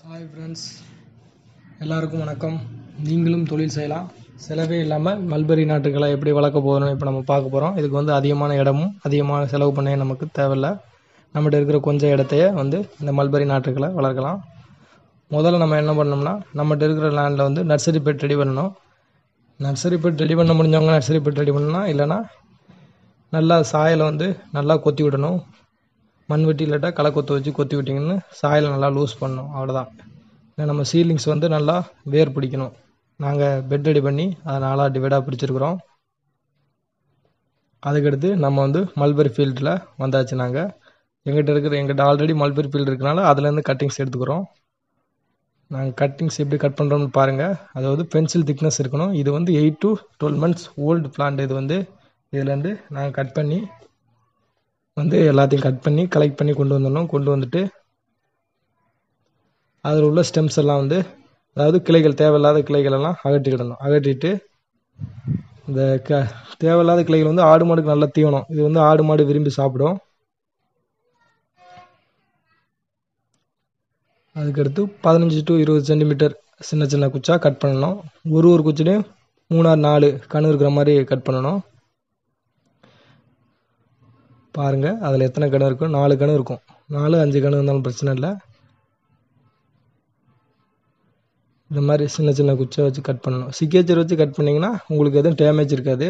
hi friends எல்லாருக்கும் வணக்கம் நீங்களும் தொழில் செய்யலாம் செலவே இல்லாமல் மல்பெரி நாட்டுகளை எப்படி வளர்க்க போகிறோம் இப்போ நம்ம பார்க்க போகிறோம் இதுக்கு வந்து அதிகமான இடமும் அதிகமான செலவு பண்ண நமக்கு தேவையில்ல நம்மகிட்ட இருக்கிற கொஞ்சம் இடத்தையே வந்து இந்த மல்பெரி நாட்டுகளை வளர்க்கலாம் முதல்ல நம்ம என்ன பண்ணோம்னா நம்மகிட்ட இருக்கிற லேண்டில் வந்து நர்சரி பெட் ரெடி பண்ணணும் நர்சரி பெட் ரெடி பண்ண முடிஞ்சவங்க நர்சரி பெட் ரெடி பண்ணலாம் இல்லைன்னா நல்லா சாயலை வந்து நல்லா கொத்தி விடணும் மண் வெட்டி இல்லாட்டா களை கொத்து வச்சு கொத்தி விட்டிங்கன்னு சாயலை நல்லா லூஸ் பண்ணணும் அவ்வளோதான் இல்லை நம்ம சீலிங்ஸ் வந்து நல்லா வேர் பிடிக்கணும் நாங்கள் பெட் ரெடி பண்ணி அதை நாலாக டிவைடாக பிடிச்சிருக்கிறோம் அதுக்கடுத்து நம்ம வந்து மல்பெரி ஃபீல்டில் வந்தாச்சு நாங்கள் எங்கிட்ட இருக்கிற எங்கிட்ட ஆல்ரெடி மல்பெரி ஃபீல்டு இருக்கனால அதுலேருந்து கட்டிங்ஸ் எடுத்துக்கிறோம் நாங்கள் கட்டிங்ஸ் எப்படி கட் பண்ணுறோம்னு பாருங்கள் அதாவது பென்சில் திக்னஸ் இருக்கணும் இது வந்து eight to twelve months old plant இது வந்து இதுலேருந்து நாங்கள் கட் பண்ணி வந்து எல்லாத்தையும் கட் பண்ணி கலெக்ட் பண்ணி கொண்டு வந்துடணும் கொண்டு வந்துட்டு அதில் உள்ள ஸ்டெம்ஸ் எல்லாம் வந்து அதாவது கிளைகள் தேவையில்லாத கிளைகள் எல்லாம் அகற்றிக்கிடணும் அகற்றிட்டு இந்த க தேவையில்லாத கிளைகள் வந்து ஆடு மாடுக்கு நல்லா தீவனம் இது வந்து ஆடு மாடு விரும்பி சாப்பிடும் அதுக்கடுத்து பதினஞ்சு டு இருபது சென்டிமீட்டர் சின்ன சின்ன குச்சா கட் பண்ணணும் ஒரு ஒரு குச்சிலையும் மூணாறு நாலு கணு இருக்கிற மாதிரி கட் பண்ணணும் பாருங்கள் அதில் எத்தனை கணு இருக்கும் நாலு கணு இருக்கும் நாலு அஞ்சு கணு இருந்தாலும் பிரச்சனை இல்லை இந்த மாதிரி சின்ன சின்ன குச்சை வச்சு கட் பண்ணணும் சிக்கேச்சர் வச்சு கட் பண்ணிங்கன்னா உங்களுக்கு எதுவும் டேமேஜ் இருக்காது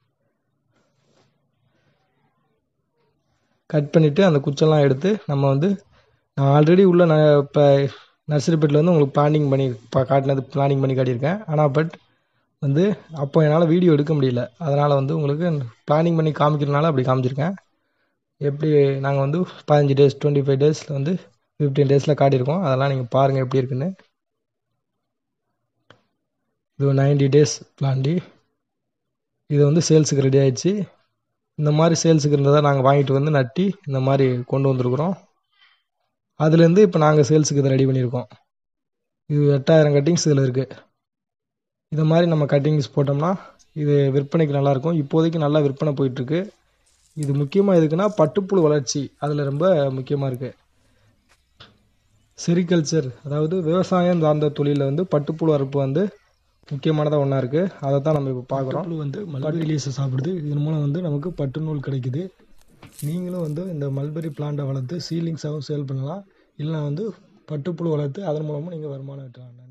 கட் பண்ணிவிட்டு அந்த குச்செல்லாம் எடுத்து நம்ம வந்து நான் ஆல்ரெடி உள்ள நான் இப்போ நர்சரி பெட்டில் வந்து உங்களுக்கு பிளானிங் பண்ணி இப்போ காட்டினது பிளானிங் பண்ணி காட்டியிருக்கேன் ஆனால் பட் வந்து அப்போ என்னால் வீடியோ எடுக்க முடியல அதனால் வந்து உங்களுக்கு பிளானிங் பண்ணி காமிக்கிறதுனால அப்படி காமிச்சிருக்கேன் எப்படி நாங்கள் வந்து பதினஞ்சு டேஸ் டுவெண்ட்டி ஃபைவ் டேஸில் வந்து ஃபிஃப்டீன் டேஸில் காட்டியிருக்கோம் அதெல்லாம் நீங்கள் பாருங்கள் எப்படி இருக்குன்னு இது நைன்டி டேஸ் பிளான்டி இது வந்து சேல்ஸுக்கு ரெடி ஆயிடுச்சு இந்த மாதிரி சேல்ஸுக்கு இருந்ததை நாங்கள் வாங்கிட்டு வந்து நட்டி இந்த மாதிரி கொண்டு வந்திருக்குறோம் அதுலேருந்து இப்போ நாங்கள் சேல்ஸுக்கு இதை ரெடி பண்ணியிருக்கோம் இது எட்டாயிரம் கட்டிங்ஸ் இதில் இருக்குது இதை மாதிரி நம்ம கட்டிங்ஸ் போட்டோம்னா இது விற்பனைக்கு நல்லாயிருக்கும் இப்போதைக்கு நல்லா விற்பனை போயிட்டுருக்கு இது முக்கியமாக எதுக்குன்னா பட்டுப்புழு வளர்ச்சி அதில் ரொம்ப முக்கியமாக இருக்குது செரிகல்ச்சர் அதாவது விவசாயம் சார்ந்த தொழிலில் வந்து பட்டுப்புழு வளர்ப்பு வந்து முக்கியமானதாக ஒன்றா இருக்குது அதை தான் நம்ம இப்போ பார்க்குறோம் புழு வந்து மல்பெரி லீஸை சாப்பிடுது இதன் மூலம் வந்து நமக்கு பட்டு நூல் கிடைக்குது நீங்களும் வந்து இந்த மல்பெரி பிளான்ட்டை வளர்த்து சீலிங்ஸாகவும் சேல் பண்ணலாம் இல்லைனா வந்து பட்டுப்புழு வளர்த்து அதன் மூலமும் நீங்கள் வருமானம் ஈட்டலாம்